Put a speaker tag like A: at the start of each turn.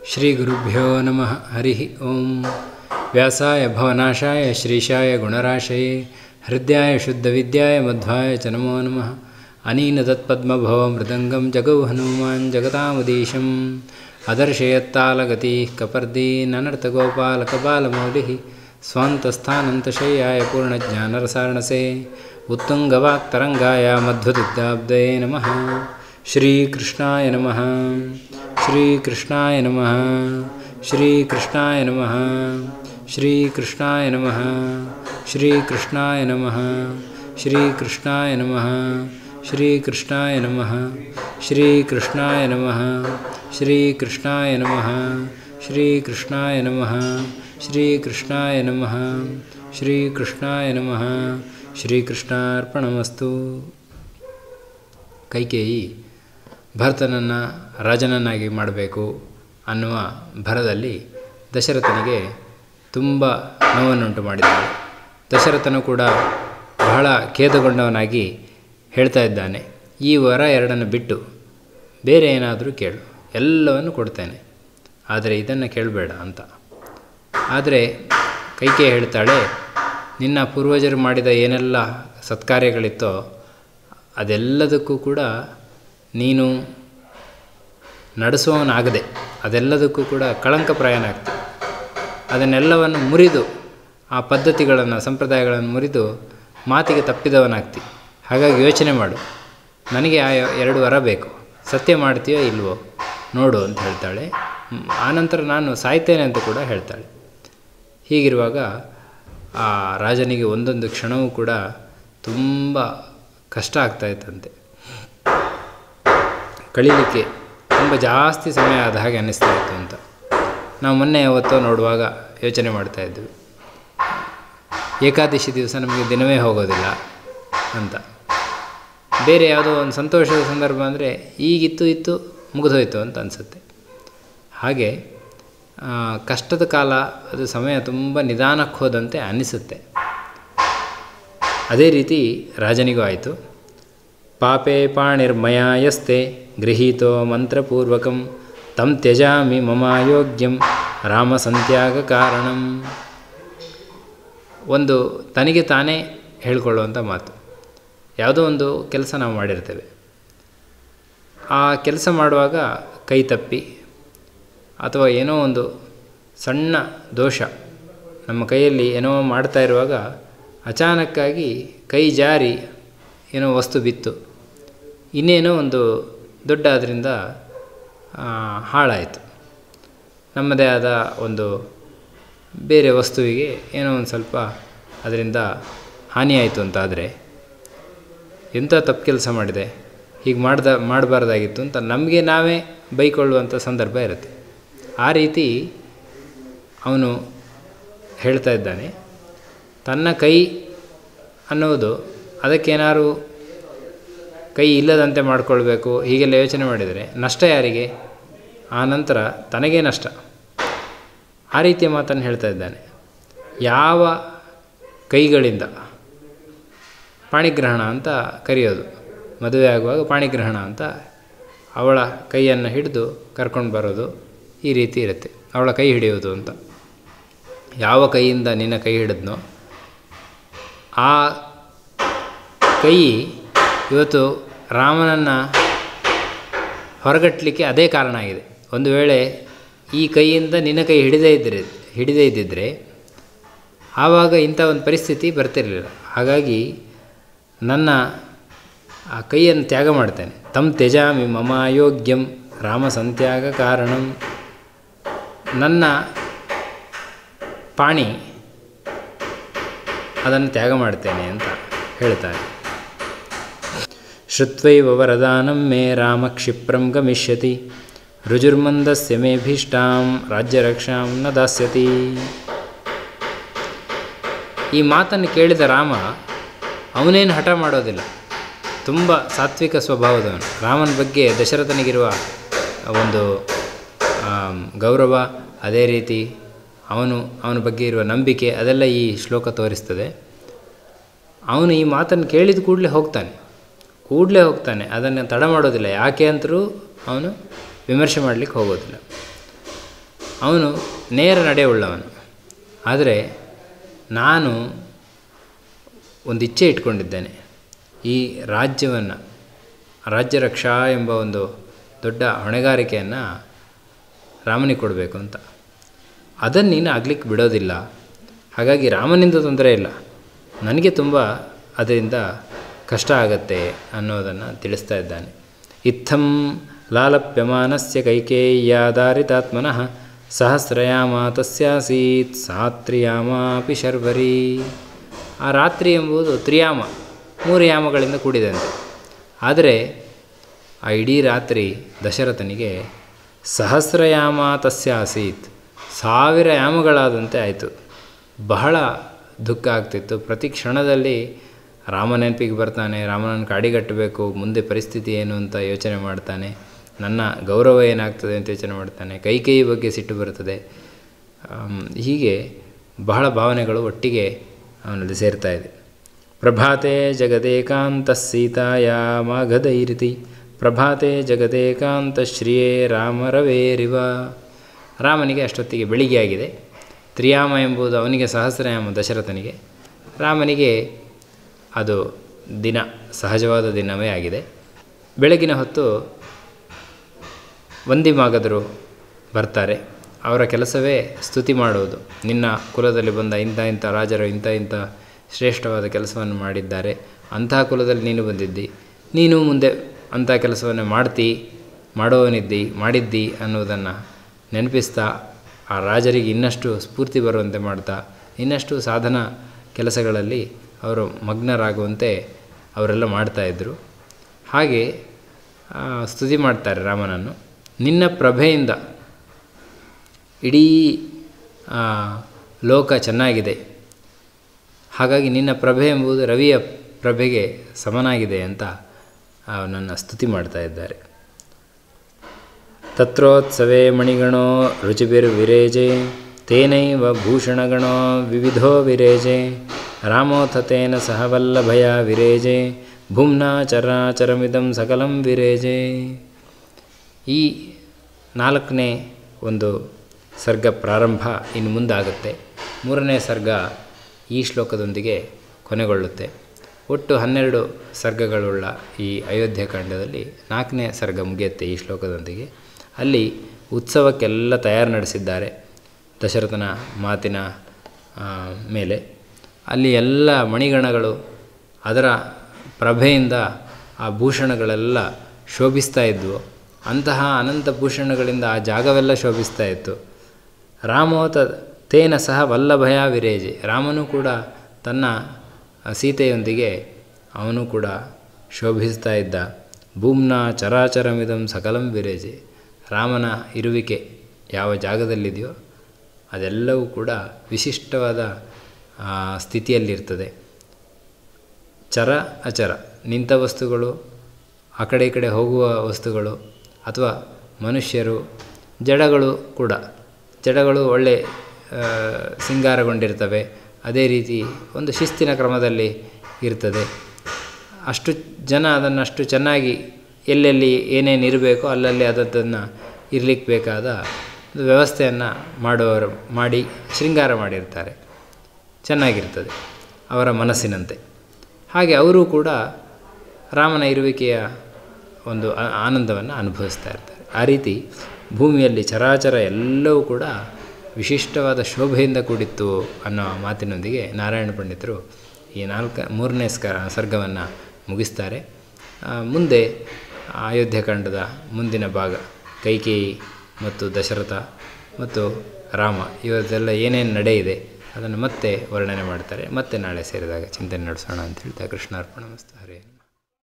A: श्रीगुरुभ्यो नमः हरिः ॐ व्यासाय भवनाशाय श्रीशाय गुणराशये हृद्याय शुद्धविद्याय मध्वाय च नमो नमः अनीनतत्पद्मभवमृदङ्गं जगौ हनुमान् जगतामुदीशम् अदर्शयत्तालगतिः कपर्दीननर्तगोपालकबालमौलिः स्वान्तस्थानन्तशय्याय पूर्णज्ञानरसारणसे उत्तुङ्गवाक्तरङ्गाय मध्वदुग्धाब्दये नमः श्रीकृष्णाय नमः श्रीकृष्णाय नमः श्रीकृष्णाय नमः श्रीकृष्णाय नमः श्रीकृष्णाय नमः श्रीकृष्णाय नमः श्रीकृष्णाय नमः श्रीकृष्णाय नमः श्रीकृष्णाय नमः श्रीकृष्णाय नमः श्रीकृष्णाय नमः श्रीकृष्णाय नमः ಶ್ರೀಕೃಷ್ಣಾರ್ಪಣಮಸ್ತು ಕೈಕೇಯಿ ಭರತನನ್ನು ರಾಜನನ್ನಾಗಿ ಮಾಡಬೇಕು ಅನ್ನುವ ಭರದಲ್ಲಿ ದಶರಥನಿಗೆ ತುಂಬ ನೋವನ್ನುಂಟು ಮಾಡಿದ್ದಾಳೆ ದಶರಥನು ಕೂಡ ಬಹಳ ಖೇದಗೊಂಡವನಾಗಿ ಹೇಳ್ತಾ ಇದ್ದಾನೆ ಈ ವರ ಎರಡನ್ನು ಬಿಟ್ಟು ಬೇರೆ ಏನಾದರೂ ಕೇಳು ಎಲ್ಲವನ್ನು ಕೊಡ್ತೇನೆ ಆದರೆ ಇದನ್ನು ಕೇಳಬೇಡ ಅಂತ ಆದರೆ ಕೈಕೆ ಹೇಳ್ತಾಳೆ ನಿನ್ನ ಪೂರ್ವಜರು ಮಾಡಿದ ಏನೆಲ್ಲ ಸತ್ಕಾರ್ಯಗಳಿತ್ತೋ ಅದೆಲ್ಲದಕ್ಕೂ ಕೂಡ ನೀನು ನಡೆಸುವವನಾಗದೆ ಅದೆಲ್ಲದಕ್ಕೂ ಕೂಡ ಕಳಂಕಪ್ರಾಯನ ಆಗ್ತದೆ ಅದನ್ನೆಲ್ಲವನ್ನು ಮುರಿದು ಆ ಪದ್ಧತಿಗಳನ್ನು ಸಂಪ್ರದಾಯಗಳನ್ನು ಮುರಿದು ಮಾತಿಗೆ ತಪ್ಪಿದವನಾಗ್ತಿ ಹಾಗಾಗಿ ಯೋಚನೆ ಮಾಡು ನನಗೆ ಆ ಎರಡು ವರ ಬೇಕು ಸತ್ಯ ಮಾಡ್ತೀಯೋ ಇಲ್ವೋ ನೋಡು ಅಂತ ಹೇಳ್ತಾಳೆ ಆನಂತರ ನಾನು ಸಾಯ್ತೇನೆ ಅಂತ ಕೂಡ ಹೇಳ್ತಾಳೆ ಹೀಗಿರುವಾಗ ಆ ರಾಜನಿಗೆ ಒಂದೊಂದು ಕ್ಷಣವೂ ಕೂಡ ತುಂಬ ಕಷ್ಟ ಆಗ್ತಾಯಿತ್ತಂತೆ ಕಳೀಲಿಕ್ಕೆ ತುಂಬ ಜಾಸ್ತಿ ಸಮಯ ಆದ ಹಾಗೆ ಅನ್ನಿಸ್ತಾ ಇತ್ತು ಅಂತ ನಾವು ಮೊನ್ನೆ ಯಾವತ್ತೋ ನೋಡುವಾಗ ಯೋಚನೆ ಮಾಡ್ತಾಯಿದ್ವಿ ಏಕಾದಶಿ ದಿವಸ ನಮಗೆ ದಿನವೇ ಹೋಗೋದಿಲ್ಲ ಅಂತ ಬೇರೆ ಯಾವುದೋ ಒಂದು ಸಂತೋಷದ ಸಂದರ್ಭ ಅಂದರೆ ಈಗಿತ್ತು ಇತ್ತು ಮುಗಿದೋಯ್ತು ಅಂತ ಅನಿಸುತ್ತೆ ಹಾಗೆ ಕಷ್ಟದ ಕಾಲ ಅದು ಸಮಯ ತುಂಬ ನಿಧಾನಕ್ಕೆ ಹೋದಂತೆ ಅನ್ನಿಸುತ್ತೆ ಅದೇ ರೀತಿ ರಾಜನಿಗೂ ಆಯಿತು ಪಾಪೇ ಪಾಣಿರ್ಮಯಾಯಸ್ತೆ ಗೃಹೀತೋ ಮಂತ್ರಪೂರ್ವಕಂ ತಂ ತ್ಯಜಾಮಿ ಮಮಾಯೋಗ್ಯಂ ರಾಮಸಂತ್ಯಾಗ ಕಾರಣಂ ಒಂದು ತನಗೆ ತಾನೇ ಹೇಳ್ಕೊಳ್ಳುವಂಥ ಮಾತು ಯಾವುದೋ ಒಂದು ಕೆಲಸ ನಾವು ಮಾಡಿರ್ತೇವೆ ಆ ಕೆಲಸ ಮಾಡುವಾಗ ಕೈ ತಪ್ಪಿ ಅಥವಾ ಏನೋ ಒಂದು ಸಣ್ಣ ದೋಷ ನಮ್ಮ ಕೈಯಲ್ಲಿ ಏನೋ ಮಾಡ್ತಾ ಇರುವಾಗ ಅಚಾನಕ್ಕಾಗಿ ಕೈ ಜಾರಿ ಏನೋ ವಸ್ತು ಬಿತ್ತು ಇನ್ನೇನೋ ಒಂದು ದೊಡ್ಡ ಅದರಿಂದ ಹಾಳಾಯಿತು ನಮ್ಮದೇ ಆದ ಒಂದು ಬೇರೆ ವಸ್ತುವಿಗೆ ಏನೋ ಒಂದು ಸ್ವಲ್ಪ ಅದರಿಂದ ಹಾನಿಯಾಯಿತು ಅಂತಾದರೆ ಎಂಥ ತಪ್ಪು ಕೆಲಸ ಮಾಡಿದೆ ಹೀಗೆ ಮಾಡ್ದ ಮಾಡಬಾರ್ದಾಗಿತ್ತು ಅಂತ ನಮಗೆ ನಾವೇ ಬೈಕೊಳ್ಳುವಂಥ ಸಂದರ್ಭ ಇರುತ್ತೆ ಆ ರೀತಿ ಅವನು ಹೇಳ್ತಾ ಇದ್ದಾನೆ ತನ್ನ ಕೈ ಅನ್ನೋದು ಅದಕ್ಕೇನಾದ್ರು ಕೈ ಇಲ್ಲದಂತೆ ಮಾಡಿಕೊಳ್ಬೇಕು ಹೀಗೆಲ್ಲ ಯೋಚನೆ ಮಾಡಿದರೆ ನಷ್ಟ ಯಾರಿಗೆ ಆ ನಂತರ ತನಗೇ ನಷ್ಟ ಆ ರೀತಿಯ ಮಾತನ್ನು ಹೇಳ್ತಾ ಇದ್ದಾನೆ ಯಾವ ಕೈಗಳಿಂದ ಪಾಣಿಗ್ರಹಣ ಅಂತ ಕರೆಯೋದು ಮದುವೆ ಆಗುವಾಗ ಪಾಣಿಗ್ರಹಣ ಅಂತ ಅವಳ ಕೈಯನ್ನು ಹಿಡಿದು ಕರ್ಕೊಂಡು ಬರೋದು ಈ ರೀತಿ ಇರುತ್ತೆ ಅವಳ ಕೈ ಹಿಡಿಯೋದು ಅಂತ ಯಾವ ಕೈಯಿಂದ ನಿನ್ನ ಕೈ ಹಿಡಿದ್ನೋ ಆ ಕೈ ಇವತ್ತು ರಾಮನನ್ನು ಹೊರಗಟ್ಟಲಿಕ್ಕೆ ಅದೇ ಕಾರಣ ಆಗಿದೆ ಒಂದು ವೇಳೆ ಈ ಕೈಯಿಂದ ನಿನ್ನ ಕೈ ಹಿಡಿದೇ ಇದ್ದರೆ ಹಿಡಿದೇ ಇದ್ದಿದ್ದರೆ ಆವಾಗ ಇಂಥ ಒಂದು ಪರಿಸ್ಥಿತಿ ಬರ್ತಿರಲಿಲ್ಲ ಹಾಗಾಗಿ ನನ್ನ ಆ ಕೈಯನ್ನು ತ್ಯಾಗ ಮಾಡ್ತೇನೆ ತಮ್ ತ್ಯಜಾಮಿ ಮಮಾಯೋಗ್ಯಂ ರಾಮ ಸಂತ್ಯಾಗ ಕಾರಣಂ ನನ್ನ ಪಾಣಿ ಅದನ್ನು ತ್ಯಾಗ ಮಾಡ್ತೇನೆ ಅಂತ ಹೇಳ್ತಾರೆ ಶ್ರುತ್ವೈವ ವರದಾನಂ ಮೇ ರಾಮ ಕ್ಷಿಪ್ರಂ ಗಮಿಷ್ಯತಿ ರುಜುರ್ಮಂದಸ್ಯ ಮೇಭೀಷ್ಟಾಂ ರಾಜ್ಯರಕ್ಷಾಂ ನ ದಾಸ್ಯತಿ ಈ ಮಾತನ್ನು ಕೇಳಿದ ರಾಮ ಅವನೇನು ಹಠ ಮಾಡೋದಿಲ್ಲ ತುಂಬ ಸಾತ್ವಿಕ ಸ್ವಭಾವದವನು ರಾಮನ ಬಗ್ಗೆ ದಶರಥನಿಗಿರುವ ಒಂದು ಗೌರವ ಅದೇ ರೀತಿ ಅವನು ಅವನ ಬಗ್ಗೆ ಇರುವ ನಂಬಿಕೆ ಅದೆಲ್ಲ ಈ ಶ್ಲೋಕ ತೋರಿಸ್ತದೆ ಅವನು ಈ ಮಾತನ್ನು ಕೇಳಿದ ಕೂಡಲೇ ಹೋಗ್ತಾನೆ ಕೂಡಲೇ ಹೋಗ್ತಾನೆ ಅದನ್ನು ತಡ ಮಾಡೋದಿಲ್ಲ ಯಾಕೆ ಅಂತರೂ ಅವನು ವಿಮರ್ಶೆ ಮಾಡಲಿಕ್ಕೆ ಹೋಗೋದಿಲ್ಲ ಅವನು ನೇರ ನಡೆಯುಳ್ಳವನು ಆದರೆ ನಾನು ಒಂದು ಇಚ್ಛೆ ಇಟ್ಕೊಂಡಿದ್ದೇನೆ ಈ ರಾಜ್ಯವನ್ನು ರಾಜ್ಯ ರಕ್ಷಾ ಎಂಬ ಒಂದು ದೊಡ್ಡ ಹೊಣೆಗಾರಿಕೆಯನ್ನು ರಾಮನಿಗೆ ಕೊಡಬೇಕು ಅಂತ ಅದನ್ನು ನೀನು ಆಗ್ಲಿಕ್ಕೆ ಬಿಡೋದಿಲ್ಲ ಹಾಗಾಗಿ ರಾಮನಿಂದ ತೊಂದರೆ ಇಲ್ಲ ನನಗೆ ತುಂಬ ಅದರಿಂದ ಕಷ್ಟ ಆಗತ್ತೆ ಅನ್ನೋದನ್ನು ತಿಳಿಸ್ತಾ ಇದ್ದಾನೆ ಇತ್ತಂ ಲಾಲಪ್ಯಮಾನಸ್ಯ ಕೈಕೇಯ್ಯಾಧಾರಿತಾತ್ಮನಃ ಸಹಸ್ರಯಾಮ ತಸ್ಯಾಸೀತ್ ಸಾತ್ರಿಯಾಮಾಪಿ ಶರ್ವರಿ ಆ ರಾತ್ರಿ ಎಂಬುದು ತ್ರಿಯಾಮ ಮೂರು ಯಾಮಗಳಿಂದ ಕೂಡಿದಂತೆ ಆದರೆ ಆ ಇಡೀ ರಾತ್ರಿ ದಶರಥನಿಗೆ ಸಹಸ್ರಯಾಮ ತಸ್ಯ ಆಸೀತ್ ಸಾವಿರ ಯಾಮಗಳಾದಂತೆ ಆಯಿತು ಬಹಳ ದುಃಖ ಆಗ್ತಿತ್ತು ಪ್ರತಿ ಕ್ಷಣದಲ್ಲಿ ರಾಮ ನೆನಪಿಗೆ ಬರ್ತಾನೆ ರಾಮನನ್ನು ಕಾಡಿಗಟ್ಟಬೇಕು ಮುಂದೆ ಪರಿಸ್ಥಿತಿ ಏನು ಅಂತ ಯೋಚನೆ ಮಾಡ್ತಾನೆ ನನ್ನ ಗೌರವ ಏನಾಗ್ತದೆ ಅಂತ ಯೋಚನೆ ಮಾಡ್ತಾನೆ ಕೈಕೇಯಿ ಬಗ್ಗೆ ಸಿಟ್ಟು ಬರ್ತದೆ ಹೀಗೆ ಬಹಳ ಭಾವನೆಗಳು ಒಟ್ಟಿಗೆ ಅವನಲ್ಲಿ ಸೇರ್ತಾ ಇದೆ ಪ್ರಭಾತೆ ಜಗದೇಕಾಂತ ಸೀತಾಯಾಮಾಗಧೈರಿತಿ ಪ್ರಭಾತೆ ಜಗದೇಕಾಂತ ಶ್ರಿಯೇ ರಾಮರವೇರಿವ ರಾಮನಿಗೆ ಅಷ್ಟೊತ್ತಿಗೆ ಬೆಳಿಗ್ಗೆ ಆಗಿದೆ ತ್ರಿಯಾಮ ಎಂಬುದು ಅವನಿಗೆ ಸಹಸ್ರಯಾಮ ದಶರಥನಿಗೆ ರಾಮನಿಗೆ ಅದು ದಿನ ಸಹಜವಾದ ದಿನವೇ ಆಗಿದೆ ಬೆಳಗಿನ ಹೊತ್ತು ವಂದಿಮಾಗದರು ಬರ್ತಾರೆ ಅವರ ಕೆಲಸವೇ ಸ್ತುತಿ ಮಾಡುವುದು ನಿನ್ನ ಕುಲದಲ್ಲಿ ಬಂದ ಇಂಥ ಇಂಥ ರಾಜರು ಇಂಥ ಇಂಥ ಶ್ರೇಷ್ಠವಾದ ಕೆಲಸವನ್ನು ಮಾಡಿದ್ದಾರೆ ಅಂತಹ ಕುಲದಲ್ಲಿ ನೀನು ಬಂದಿದ್ದಿ ನೀನು ಮುಂದೆ ಅಂಥ ಕೆಲಸವನ್ನು ಮಾಡ್ತಿ ಮಾಡೋವನಿದ್ದಿ ಮಾಡಿದ್ದಿ ಅನ್ನೋದನ್ನು ನೆನಪಿಸ್ತಾ ಆ ರಾಜರಿಗೆ ಇನ್ನಷ್ಟು ಸ್ಫೂರ್ತಿ ಬರುವಂತೆ ಮಾಡ್ತಾ ಇನ್ನಷ್ಟು ಸಾಧನ ಕೆಲಸಗಳಲ್ಲಿ ಅವರು ಮಗ್ನರಾಗುವಂತೆ ಅವರೆಲ್ಲ ಮಾಡ್ತಾಯಿದ್ರು ಹಾಗೆ ಸ್ತುತಿ ಮಾಡ್ತಾರೆ ರಾಮನನ್ನು ನಿನ್ನ ಪ್ರಭೆಯಿಂದ ಇಡೀ ಲೋಕ ಚೆನ್ನಾಗಿದೆ ಹಾಗಾಗಿ ನಿನ್ನ ಪ್ರಭೆ ಎಂಬುದು ರವಿಯ ಪ್ರಭೆಗೆ ಸಮನಾಗಿದೆ ಅಂತ ಅವನನ್ನು ಸ್ತುತಿ ಮಾಡ್ತಾ ಇದ್ದಾರೆ ತತ್ರೋತ್ಸವೇ ಮಣಿಗಣೋ ರುಚಿಭಿರ್ವಿರೇಜೆ ತೇನೈವ ಭೂಷಣಗಣೋ ವಿವಿಧೋ ವಿರೇಜೆ ರಾಮೋಥತೇನ ಸಹ ವಲ್ಲಭಯ ವಿರೇಜೆ ಭುಮ್ನಾ ಚರಾಚರಮಿದಂ ಸಕಲಂ ವಿರೇಜೆ ಈ ನಾಲ್ಕನೇ ಒಂದು ಸರ್ಗ ಪ್ರಾರಂಭ ಇನ್ನು ಮುಂದಾಗುತ್ತೆ ಮೂರನೇ ಸರ್ಗ ಈ ಶ್ಲೋಕದೊಂದಿಗೆ ಕೊನೆಗೊಳ್ಳುತ್ತೆ ಒಟ್ಟು ಹನ್ನೆರಡು ಸರ್ಗಗಳುಳ್ಳ ಈ ಅಯೋಧ್ಯಕಾಂಡದಲ್ಲಿ ನಾಲ್ಕನೇ ಸರ್ಗ ಮುಗಿಯುತ್ತೆ ಈ ಶ್ಲೋಕದೊಂದಿಗೆ ಅಲ್ಲಿ ಉತ್ಸವಕ್ಕೆಲ್ಲ ತಯಾರು ನಡೆಸಿದ್ದಾರೆ ದಶರಥನ ಮಾತಿನ ಮೇಲೆ ಅಲ್ಲಿ ಎಲ್ಲ ಮಣಿಗಣಗಳು ಅದರ ಪ್ರಭೆಯಿಂದ ಆ ಭೂಷಣಗಳೆಲ್ಲ ಶೋಭಿಸ್ತಾ ಇದ್ವು ಅಂತಹ ಅನಂತ ಭೂಷಣಗಳಿಂದ ಆ ಜಾಗವೆಲ್ಲ ಶೋಭಿಸ್ತಾ ಇತ್ತು ರಾಮೋತ ತೇನ ಸಹ ವಲ್ಲಭಯ ವಿರೇಜೆ ರಾಮನು ಕೂಡ ತನ್ನ ಸೀತೆಯೊಂದಿಗೆ ಅವನು ಕೂಡ ಶೋಭಿಸ್ತಾ ಇದ್ದ ಭೂಮ್ನ ಚರಾಚರಮಿದಂ ಸಕಲಂ ವಿರೇಜೆ ರಾಮನ ಇರುವಿಕೆ ಯಾವ ಜಾಗದಲ್ಲಿದೆಯೋ ಅದೆಲ್ಲವೂ ಕೂಡ ವಿಶಿಷ್ಟವಾದ ಸ್ಥಿತಿಯಲ್ಲಿರ್ತದೆ ಚರ ಅಚರ ನಿಂತ ವಸ್ತುಗಳು ಆ ಕಡೆ ಈ ಕಡೆ ಹೋಗುವ ವಸ್ತುಗಳು ಅಥವಾ ಮನುಷ್ಯರು ಜಡಗಳು ಕೂಡ ಜಡಗಳು ಒಳ್ಳೆ ಸಿಂಗಾರಗೊಂಡಿರ್ತವೆ ಅದೇ ರೀತಿ ಒಂದು ಶಿಸ್ತಿನ ಕ್ರಮದಲ್ಲಿ ಇರ್ತದೆ ಅಷ್ಟು ಜನ ಅದನ್ನು ಅಷ್ಟು ಚೆನ್ನಾಗಿ ಎಲ್ಲೆಲ್ಲಿ ಏನೇನು ಇರಬೇಕೋ ಅಲ್ಲಲ್ಲಿ ಅದನ್ನು ಇರಲಿಕ್ಕೆ ಬೇಕಾದ ಒಂದು ವ್ಯವಸ್ಥೆಯನ್ನು ಮಾಡುವವರು ಮಾಡಿ ಶೃಂಗಾರ ಮಾಡಿರ್ತಾರೆ ಚೆನ್ನಾಗಿರ್ತದೆ ಅವರ ಮನಸ್ಸಿನಂತೆ ಹಾಗೆ ಅವರು ಕೂಡ ರಾಮನ ಇರುವಿಕೆಯ ಒಂದು ಆನಂದವನ್ನು ಅನುಭವಿಸ್ತಾ ಇರ್ತಾರೆ ಆ ರೀತಿ ಭೂಮಿಯಲ್ಲಿ ಚರಾಚರ ಎಲ್ಲವೂ ಕೂಡ ವಿಶಿಷ್ಟವಾದ ಶೋಭೆಯಿಂದ ಕೂಡಿತ್ತು ಅನ್ನೋ ಮಾತಿನೊಂದಿಗೆ ನಾರಾಯಣ ಪಂಡಿತರು ಈ ನಾಲ್ಕು ಮೂರನೇ ಸ್ಕ ಸರ್ಗವನ್ನು ಮುಗಿಸ್ತಾರೆ ಮುಂದೆ ಅಯೋಧ್ಯಕಾಂಡದ ಮುಂದಿನ ಭಾಗ ಕೈಕೇಯಿ ಮತ್ತು ದಶರಥ ಮತ್ತು ರಾಮ ಇವರದೆಲ್ಲ ಏನೇನು ನಡೆ ಇದೆ ಅದನ್ನು ಮತ್ತೆ ವರ್ಣನೆ ಮಾಡ್ತಾರೆ ಮತ್ತೆ ನಾಳೆ ಸೇರಿದಾಗ ಚಿಂತನೆ ನಡೆಸೋಣ ಅಂತ ಹೇಳ್ತಾ ಕೃಷ್ಣಾರ್ಪಣ ಮಸ್ತು ಹರೇ